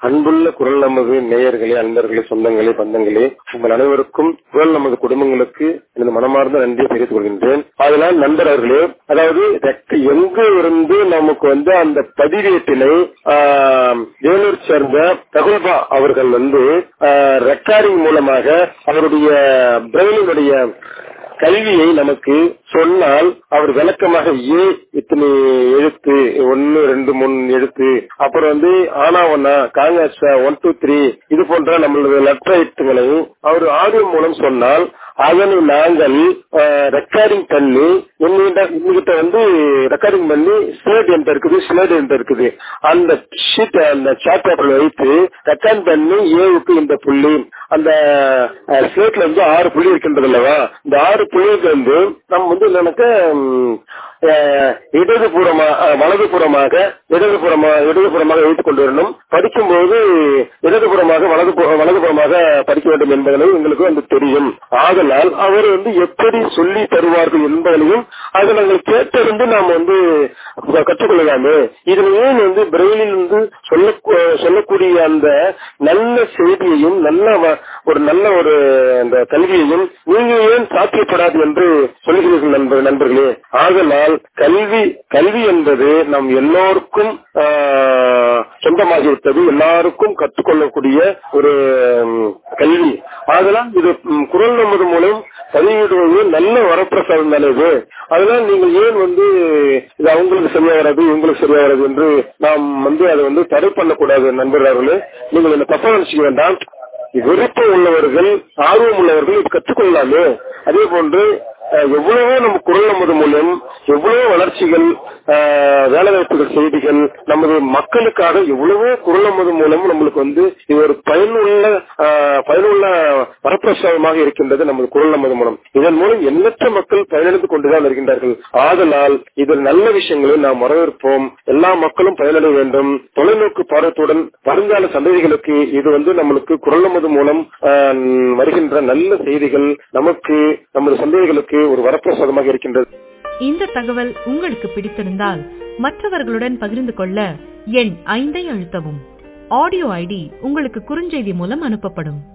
அன்புள்ள குரல் நமது நேயர்களே அன்பர்களே சொந்தங்களே பந்தங்களே உங்கள் அனைவருக்கும் குரல் நமது குடும்பங்களுக்கு எனது மனமார்ந்த நன்றியை தெரிவித்துக் கொள்கின்றேன் அதனால் நண்பர் அவர்களே அதாவது ரெக்க- எங்க இருந்து நமக்கு வந்து அந்த பதிவேட்டினை ஆஹ், வேலூர் சேர்ந்த தகுல்பா அவர்கள் வந்து ரெக்கார்டிங் மூலமாக அவருடைய பிரெயினுடைய கல்வியை நமக்கு சொன்னால் அவர் விளக்கமாக ஏ இத்தனை எழுத்து ஒன்னு ரெண்டு மூணு எழுத்து அப்புறம் வந்து ஆனா ஒன்னா காங்கிரஸ் ஒன் டூ த்ரீ இது போன்ற நம்மளது லெட்டர் எழுத்துக்களை அவர் ஆடியோ மூலம் சொன்னால் அதனை நாங்கள் ரெக்கார்டிங் பண்ணி என்கிட்ட என்கிட்ட வந்து ரெக்கார்டிங் பண்ணி ஸ்லேட் என்கிட்ட இருக்குது ஸ்லேட் என்கிட்ட இருக்குது அந்த ஷீட் அந்த சார்ட் பேப்பர்ல வைத்து ரெக்கார்ட் பண்ணி ஏவுக்கு இந்த புள்ளி அந்த ஸ்லேட்ல வந்து ஆறு புள்ளி இருக்கின்றது அல்லவா இந்த ஆறு புள்ளிக்கு வந்து நம்ம வந்து எனக்கு இடதுபுறமா அஹ், வலதுபுறமாக இடதுபுறமாக இடதுபுறமாக வைத்துக் கொண்டு வரணும் படிக்கும்போது இடதுபுறமாக வலது வலதுபுறமாக படிக்க வேண்டும் என்பதனை எங்களுக்கு வந்து தெரியும் ஆதலால் அவர் வந்து எப்படி சொல்லி தருவார்கள் என்பதனையும் அதை நாங்கள் கேட்டிருந்து நாம் வந்து கற்றுக்கொள்ளலாமே இதில் ஏன் வந்து பிரெயிலில் வந்து சொல்ல சொல்லக்கூடிய அந்த நல்ல செய்தியையும் நல்ல வ- ஒரு நல்ல ஒரு அந்த கல்வியையும் நீங்க ஏன் சாத்தியப்படாது என்று சொல்கிறீர்கள் நண்பர் நண்பர்களே ஆதலால் கல்வி கல்வி என்பது நம் எல்லோருக்கும் ஆஹ், சொந்தமாகிவிட்டது எல்லாருக்கும் கற்றுக்கொள்ளக்கூடிய ஒரு ம், கல்வி ஆதலால் இது ம், குரல் நமது மூலம் பதிவிடுவது நல்ல வரப்பிரசாதம் தானே இது அதனால் நீங்கள் ஏன் வந்து இது அவங்களுக்கு சரியா வராது இவங்களுக்கு சரியா வராது என்று நாம் வந்து அதை வந்து தடை பண்ணக்கூடாது நண்பர்களே நீங்கள் என்ன தப்பா நினைச்சுக்க வேண்டாம் விருப்பம் உள்ளவர்கள் ஆர்வம் உள்ளவர்கள் இது கற்றுக்கொள்ளலாமே அதே போன்று அஹ், எவ்வளவோ நம்ம குரல் நமது மூலம் எவ்வளவோ வளர்ச்சிகள் அஹ், வேலைவாய்ப்புகள் செய்திகள் நமது மக்களுக்காக எவ்வளவோ குரல் நமது மூலம் நம்மளுக்கு வந்து இது ஒரு பயனுள்ள அஹ், பயனுள்ள வரப்பிரசாதமாக இருக்கின்றது நமது குரல் நமது மூலம் இதன் மூலம் எண்ணற்ற மக்கள் பயனடைந்து கொண்டுதான் வருகின்றார்கள் ஆதலால் இதில் நல்ல விஷயங்களை நாம் வரவேற்போம் எல்லா மக்களும் பயனடைய வேண்டும் தொலைநோக்கு பார்வத்துடன் வருங்கால சந்ததிகளுக்கு இது வந்து நம்மளுக்கு குரல் நமது மூலம் அஹ், வருகின்ற நல்ல செய்திகள் நமக்கு நமது சந்ததிகளுக்கு ஒரு வரப்பிரசாதமாக இருக்கின்றது இந்த தகவல் உங்களுக்கு பிடித்திருந்தால் மற்றவர்களுடன் பகிர்ந்து கொள்ள எண் ஐந்தை அழுத்தவும் ஆடியோ ஐடி உங்களுக்கு குறுஞ்செய்தி மூலம் அனுப்பப்படும்